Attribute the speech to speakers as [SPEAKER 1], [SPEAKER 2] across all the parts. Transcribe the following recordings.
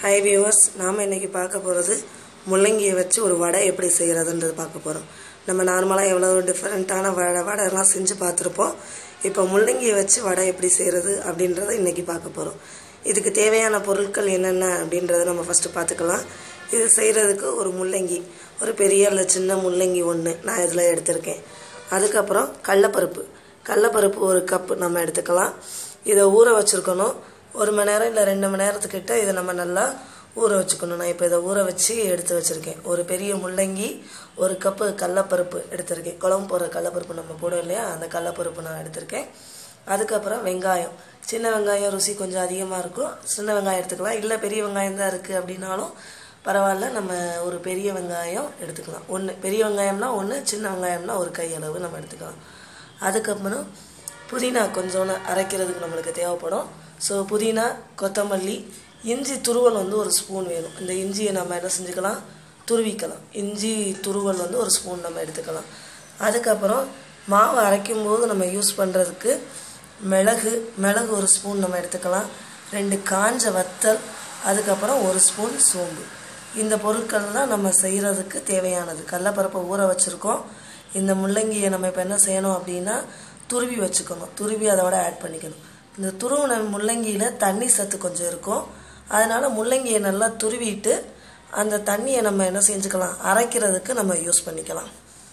[SPEAKER 1] high viewers நாம் இன்னைக்கு பார்க்க போகிறது முள்ளங்கியை வச்சு ஒரு வடை எப்படி செய்கிறதுன்றது பார்க்க போகிறோம் நம்ம நார்மலாக எவ்வளோ டிஃப்ரெண்ட்டான வடை வடைலாம் செஞ்சு பார்த்துருப்போம் இப்போ முள்ளங்கியை வச்சு வடை எப்படி செய்கிறது அப்படின்றத இன்றைக்கி பார்க்க போகிறோம் இதுக்கு தேவையான பொருட்கள் என்னென்ன அப்படின்றத நம்ம ஃபஸ்ட்டு பார்த்துக்கலாம் இது செய்கிறதுக்கு ஒரு முள்ளங்கி ஒரு பெரிய இல்லை சின்ன முள்ளங்கி ஒன்று நான் இதில் எடுத்திருக்கேன் அதுக்கப்புறம் கடலப்பருப்பு கடலப்பருப்பு ஒரு கப்பு நம்ம எடுத்துக்கலாம் இதை ஊற வச்சுருக்கணும் ஒரு மணி நேரம் இல்லை ரெண்டு மணி நேரத்துக்கிட்ட இதை நம்ம நல்லா ஊற வச்சுக்கணும் நான் இப்போ இதை ஊற வச்சு எடுத்து வச்சுருக்கேன் ஒரு பெரிய முள்ளங்கி ஒரு கப்பு கடலப்பருப்பு எடுத்திருக்கேன் குழம்பு போடுற கடலப்பருப்பு நம்ம போடுவோம் இல்லையா அந்த கடலப்பருப்பு நான் எடுத்திருக்கேன் அதுக்கப்புறம் வெங்காயம் சின்ன வெங்காயம் ருசி கொஞ்சம் அதிகமாக இருக்கும் சின்ன வெங்காயம் எடுத்துக்கலாம் இல்லை பெரிய வெங்காயம் தான் இருக்குது அப்படின்னாலும் பரவாயில்ல நம்ம ஒரு பெரிய வெங்காயம் எடுத்துக்கலாம் ஒன்று பெரிய வெங்காயம்னா ஒன்று சின்ன வெங்காயம்னா ஒரு கை அளவு நம்ம எடுத்துக்கலாம் அதுக்கப்புறம் புதினா கொஞ்சோன்னு அரைக்கிறதுக்கு நம்மளுக்கு தேவைப்படும் ஸோ புதினா கொத்தமல்லி இஞ்சி துருவல் வந்து ஒரு ஸ்பூன் வேணும் இந்த இஞ்சியை நம்ம என்ன செஞ்சுக்கலாம் துருவிக்கலாம் இஞ்சி துருவல் வந்து ஒரு ஸ்பூன் நம்ம எடுத்துக்கலாம் அதுக்கப்புறம் மாவு அரைக்கும் போது நம்ம யூஸ் பண்ணுறதுக்கு மிளகு மிளகு ஒரு ஸ்பூன் நம்ம எடுத்துக்கலாம் ரெண்டு காஞ்ச வத்தல் அதுக்கப்புறம் ஒரு ஸ்பூன் சோம்பு இந்த பொருட்கள் தான் நம்ம செய்கிறதுக்கு தேவையானது கடலப்பருப்பை ஊற வச்சுருக்கோம் இந்த முள்ளங்கியை நம்ம இப்போ என்ன செய்யணும் அப்படின்னா துருவி வச்சுக்கணும் துருவி அதோட ஆட் பண்ணிக்கணும் இந்த துருவின முள்ளங்கியில் தண்ணி சத்து கொஞ்சம் இருக்கும் அதனால் முள்ளங்கியை நல்லா துருவிட்டு அந்த தண்ணியை நம்ம என்ன செஞ்சுக்கலாம் அரைக்கிறதுக்கு நம்ம யூஸ் பண்ணிக்கலாம்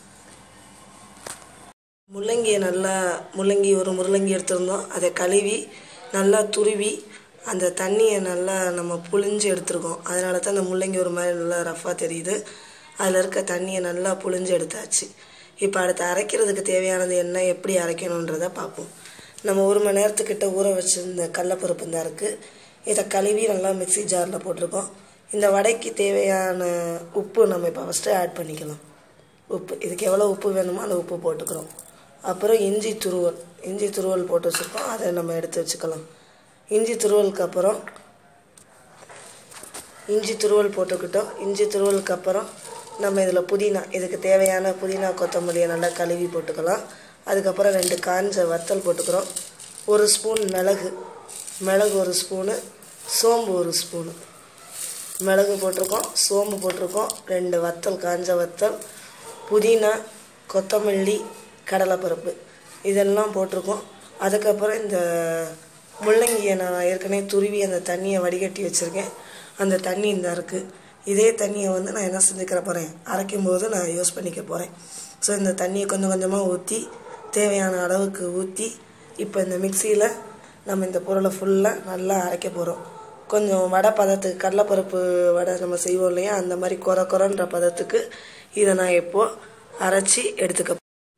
[SPEAKER 1] முள்ளங்கியை நல்லா முள்ளங்கி ஒரு முள்ளங்கி எடுத்திருந்தோம் அதை கழுவி நல்லா துருவி அந்த தண்ணியை நல்லா நம்ம புழிஞ்சு எடுத்துருக்கோம் அதனால தான் அந்த முள்ளங்கி ஒரு மாதிரி நல்லா ரஃப்பாக தெரியுது அதில் இருக்க தண்ணியை நல்லா புழிஞ்சு எடுத்தாச்சு இப்போ அடுத்து அரைக்கிறதுக்கு தேவையானது என்ன எப்படி அரைக்கணுன்றதை பார்ப்போம் நம்ம ஒரு மணி நேரத்துக்கிட்ட ஊற வச்சுருந்த கடலப்பருப்பு தான் இருக்குது இதை கழுவி நல்லா மிக்சி ஜாரில் போட்டிருக்கோம் இந்த வடைக்கு தேவையான உப்பு நம்ம இப்போ ஃபஸ்ட்டு ஆட் பண்ணிக்கலாம் உப்பு இதுக்கு எவ்வளோ உப்பு வேணுமோ அந்த உப்பு போட்டுக்கிறோம் அப்புறம் இஞ்சி துருவல் இஞ்சி துருவல் போட்டு வச்சுருக்கோம் அதை நம்ம எடுத்து வச்சுக்கலாம் இஞ்சி துருவலுக்கு அப்புறம் இஞ்சி துருவல் போட்டுக்கிட்டோம் இஞ்சி துருவலுக்கு அப்புறம் நம்ம இதில் புதினா இதுக்கு தேவையான புதினா கொத்தமல்லியை நல்லா கழுவி போட்டுக்கலாம் அதுக்கப்புறம் ரெண்டு காஞ்ச வத்தல் போட்டுக்கிறோம் ஒரு ஸ்பூன் மிளகு மிளகு ஒரு ஸ்பூனு சோம்பு ஒரு ஸ்பூனு மிளகு போட்டிருக்கோம் சோம்பு போட்டிருக்கோம் ரெண்டு வத்தல் காஞ்ச வத்தல் புதினா கொத்தமல்லி கடலைப்பருப்பு இதெல்லாம் போட்டிருக்கோம் அதுக்கப்புறம் இந்த முள்ளங்கியை நான் ஏற்கனவே துருவி அந்த தண்ணியை வடிகட்டி வச்சுருக்கேன் அந்த தண்ணி இந்த இருக்குது இதே தண்ணியை வந்து நான் என்ன செஞ்சுக்கிற போகிறேன் அரைக்கும் போது நான் யூஸ் பண்ணிக்க போகிறேன் ஸோ இந்த தண்ணியை கொஞ்சம் கொஞ்சமாக ஊற்றி தேவையான அளவுக்கு ஊற்றி இப்போ இந்த மிக்சியில் நம்ம இந்த பொருளை ஃபுல்லாக நல்லா அரைக்க போகிறோம் கொஞ்சம் வடை பதத்துக்கு கடலைப்பருப்பு வடை நம்ம செய்வோம் இல்லையா அந்த மாதிரி குறை குறைன்ற பதத்துக்கு இதை நான் இப்போது அரைச்சி எடுத்துக்க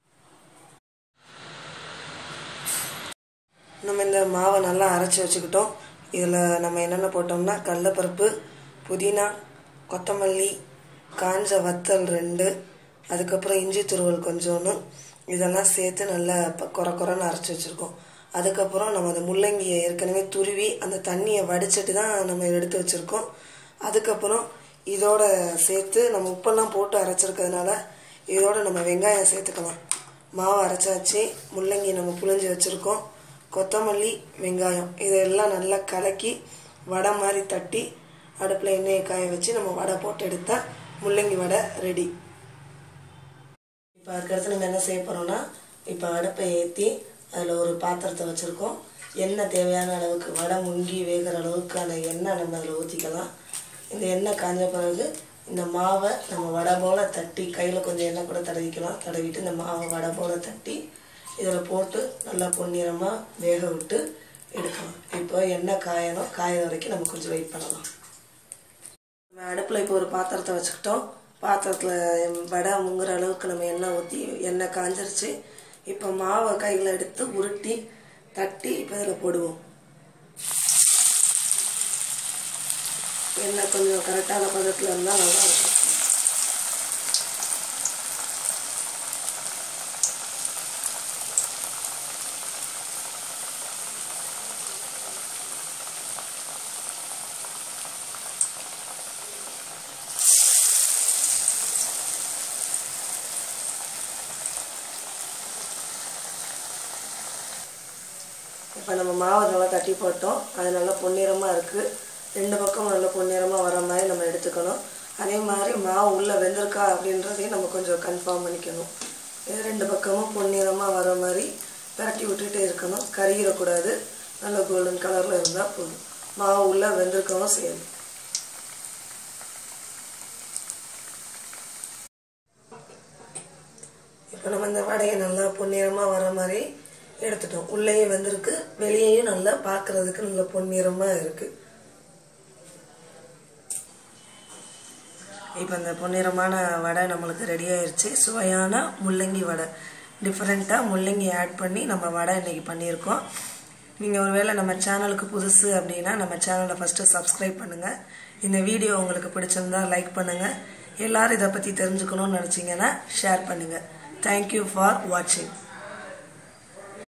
[SPEAKER 1] நம்ம இந்த மாவை நல்லா அரைச்சி வச்சுக்கிட்டோம் இதில் நம்ம என்னென்ன போட்டோம்னா கடலைப்பருப்பு புதினா கொத்தமல்லி காஞ்ச வத்தல் ரெண்டு அதுக்கப்புறம் இஞ்சி துருவல் கொஞ்சோன்னு இதெல்லாம் சேர்த்து நல்லா குறை குறைன்னு அரைச்சி வச்சுருக்கோம் அதுக்கப்புறம் நம்ம அந்த முள்ளங்கியை ஏற்கனவே துருவி அந்த தண்ணியை வடிச்சிட்டு தான் நம்ம எடுத்து வச்சுருக்கோம் அதுக்கப்புறம் இதோட சேர்த்து நம்ம உப்பெல்லாம் போட்டு அரைச்சிருக்கிறதுனால இதோட நம்ம வெங்காயம் சேர்த்துக்கலாம் மாவு அரைச்சாச்சு முள்ளங்கி நம்ம புழிஞ்சு வச்சுருக்கோம் கொத்தமல்லி வெங்காயம் இதெல்லாம் நல்லா கலக்கி வடை மாதிரி தட்டி அடுப்பில் எண்ணெயை காய வச்சு நம்ம வடை போட்டு எடுத்தால் முள்ளங்கி வடை ரெடி இப்போ அதுக்கடுத்து நம்ம என்ன செய்ய போகிறோம்னா இப்போ அடுப்பை ஏற்றி அதில் ஒரு பாத்திரத்தை வச்சுருக்கோம் எண்ணெய் தேவையான அளவுக்கு வடை முங்கி வேகிற அளவுக்கு அந்த எண்ணெய் நம்ம அதில் ஊற்றிக்கலாம் இந்த எண்ணெய் காஞ்ச பிறகு இந்த மாவை நம்ம வடை போல் தட்டி கையில் கொஞ்சம் எண்ணெய் கூட தடவிக்கலாம் தடவிட்டு இந்த மாவை வடை போல் தட்டி இதில் போட்டு நல்லா பொன்னிறமாக வேக விட்டு எடுக்கலாம் இப்போ எண்ணெய் காயணும் காயிற வரைக்கும் நம்ம கொஞ்சம் வெயிட் பண்ணலாம் நம்ம அடுப்பில் இப்போ ஒரு பாத்திரத்தை வச்சுக்கிட்டோம் பாத்திரத்தில் வடை முங்குற அளவுக்கு நம்ம எண்ணெய் ஊற்றி எண்ணெய் காஞ்சிருச்சு இப்போ மாவை கையில் எடுத்து உருட்டி தட்டி இப்போ இதில் போடுவோம் எண்ணெய் கொஞ்சம் கரெக்டான பதத்தில் இருந்தால் நல்லா இருக்கும் இப்போ நம்ம மாவை நல்லா தட்டி போட்டோம் அது நல்லா பொன்னிறமாக இருக்குது ரெண்டு பக்கம் நல்ல பொன்னிறமாக வர மாதிரி நம்ம எடுத்துக்கணும் அதே மாதிரி மாவு உள்ளே வெந்திருக்கா அப்படின்றதையும் நம்ம கொஞ்சம் கன்ஃபார்ம் பண்ணிக்கணும் இது ரெண்டு பக்கமும் பொன்னிறமாக வர மாதிரி பரட்டி விட்டுட்டே இருக்கணும் கருகிடக்கூடாது நல்ல கோல்டன் கலரில் இருந்தால் போதும் மாவு உள்ளே வெந்திருக்கவும் செய்யணும் இப்போ நம்ம இந்த வடையை நல்லா பொன்னிறமாக வர மாதிரி எடுத்துட்டோம் உள்ளேயும் வெந்திருக்கு வெளியேயும் நல்லா பார்க்குறதுக்கு நல்ல பொன்னிறமாக இருக்குது இப்போ இந்த பொன்னிறமான வடை நம்மளுக்கு ரெடி ஆயிடுச்சு சுவையான முள்ளங்கி வடை டிஃப்ரெண்ட்டாக முள்ளங்கி ஆட் பண்ணி நம்ம வடை இன்றைக்கி பண்ணியிருக்கோம் நீங்கள் ஒருவேளை நம்ம சேனலுக்கு புதுசு அப்படின்னா நம்ம சேனலை ஃபஸ்ட்டு சப்ஸ்கிரைப் பண்ணுங்கள் இந்த வீடியோ உங்களுக்கு பிடிச்சிருந்தா லைக் பண்ணுங்கள் எல்லோரும் இதை பற்றி தெரிஞ்சுக்கணும்னு நினச்சிங்கன்னா ஷேர் பண்ணுங்கள் தேங்க்யூ ஃபார் வாட்சிங்